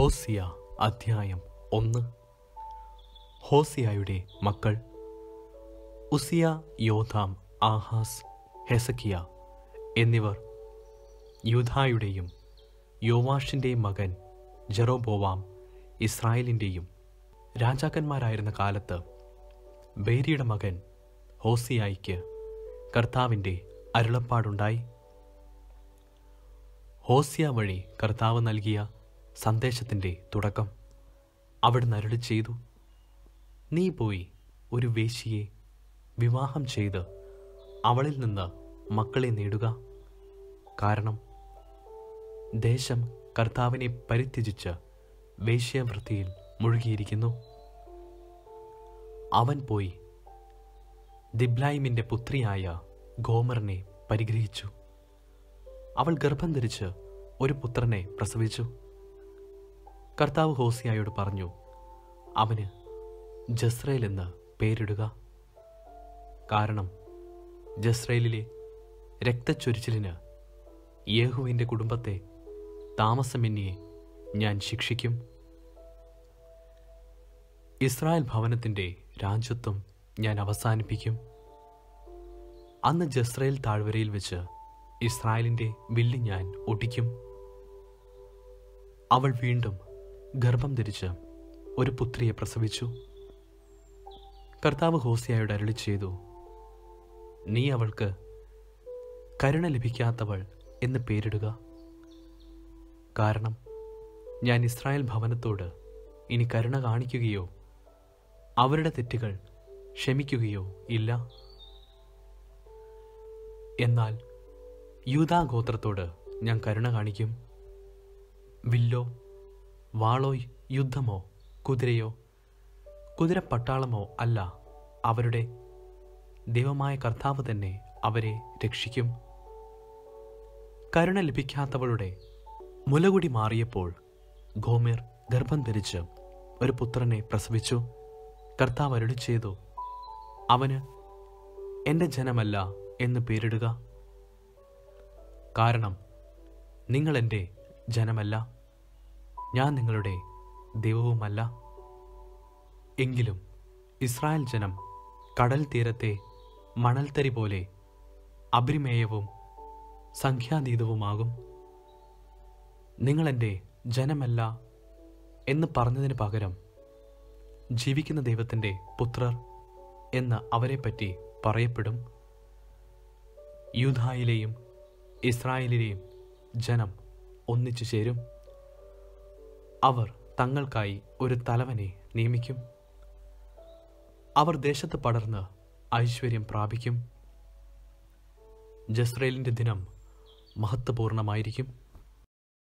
ഹോസിയ അധ്യായം ഒന്ന് ഹോസിയായുടെ മക്കൾ ഉസിയ യോധാം ആഹാസ് ഹെസക്കിയ എന്നിവർ യൂധായുടെയും യോവാഷിൻ്റെയും മകൻ ജെറോബോവാം ഇസ്രായേലിൻ്റെയും രാജാക്കന്മാരായിരുന്ന കാലത്ത് ബേരിയുടെ മകൻ ഹോസിയായിക്ക് കർത്താവിൻ്റെ അരുളപ്പാടുണ്ടായി ഹോസിയ വഴി കർത്താവ് നൽകിയ സന്ദേശത്തിൻ്റെ തുടക്കം അവിടുന്ന് അരുളി ചെയ്തു നീ പോയി ഒരു വേശ്യയെ വിവാഹം ചെയ്ത് അവളിൽ നിന്ന് മക്കളെ നേടുക കാരണം ദേശം കർത്താവിനെ പരിത്യജിച്ച് വേശ്യാവൃത്തിയിൽ മുഴുകിയിരിക്കുന്നു അവൻ പോയി ദിബ്ലായിമിൻ്റെ പുത്രിയായ ഗോമറിനെ പരിഗ്രഹിച്ചു അവൾ ഗർഭം ധരിച്ച് ഒരു പുത്രനെ പ്രസവിച്ചു കർത്താവ് ഹോസിയായോട് പറഞ്ഞു അവന് ജസ്രയേൽ എന്ന് പേരിടുക കാരണം ജസ്രയേലിലെ രക്തച്ചൊരിച്ചിലിന് യേഹുവിൻ്റെ കുടുംബത്തെ താമസമെന്നിയെ ഞാൻ ശിക്ഷിക്കും ഇസ്രായേൽ ഭവനത്തിൻ്റെ രാജ്യത്വം ഞാൻ അവസാനിപ്പിക്കും അന്ന് ജസ്രയേൽ താഴ്വരയിൽ വെച്ച് ഇസ്രായേലിൻ്റെ വില്ല് ഞാൻ ഒടിക്കും അവൾ വീണ്ടും ഗർഭം ധരിച്ച് ഒരു പുത്രിയെ പ്രസവിച്ചു കർത്താവ് ഹോസിയായോട് അരുളി ചെയ്തു നീ അവൾക്ക് കരുണ ലഭിക്കാത്തവൾ എന്ന് പേരിടുക കാരണം ഞാൻ ഇസ്രായേൽ ഭവനത്തോട് ഇനി കരുണ കാണിക്കുകയോ അവരുടെ തെറ്റുകൾ ക്ഷമിക്കുകയോ ഇല്ല എന്നാൽ യൂതാ ഗോത്രത്തോട് ഞാൻ കരുണ കാണിക്കും വില്ലോ വാളോ യുദ്ധമോ കുതിരയോ കുതിരപ്പട്ടാളമോ അല്ല അവരുടെ ദൈവമായ കർത്താവ് തന്നെ അവരെ രക്ഷിക്കും കരുണ ലഭിക്കാത്തവളുടെ മുലകുടി മാറിയപ്പോൾ ഗോമേർ ഗർഭം ധരിച്ച് ഒരു പുത്രനെ പ്രസവിച്ചു കർത്താവ് അരുളി ചെയ്തു അവന് എൻ്റെ ജനമല്ല എന്ന് പേരിടുക കാരണം നിങ്ങൾ എൻ്റെ ജനമല്ല ഞാൻ നിങ്ങളുടെ ദൈവവുമല്ല എങ്കിലും ഇസ്രായേൽ ജനം കടൽ തീരത്തെ മണൽത്തരി പോലെ അഭിമേയവും സംഖ്യാതീതവുമാകും നിങ്ങൾ എൻ്റെ ജനമല്ല എന്ന് പറഞ്ഞതിന് പകരം ജീവിക്കുന്ന ദൈവത്തിൻ്റെ പുത്രർ എന്ന് അവരെപ്പറ്റി പറയപ്പെടും യൂധായിലെയും ഇസ്രായേലിലെയും ജനം ഒന്നിച്ചു ചേരും അവർ തങ്ങൾക്കായി ഒരു തലവനെ നിയമിക്കും അവർ ദേശത്ത് പടർന്ന് ഐശ്വര്യം പ്രാപിക്കും ജസ്രയേലിൻ്റെ ദിനം മഹത്വപൂർണമായിരിക്കും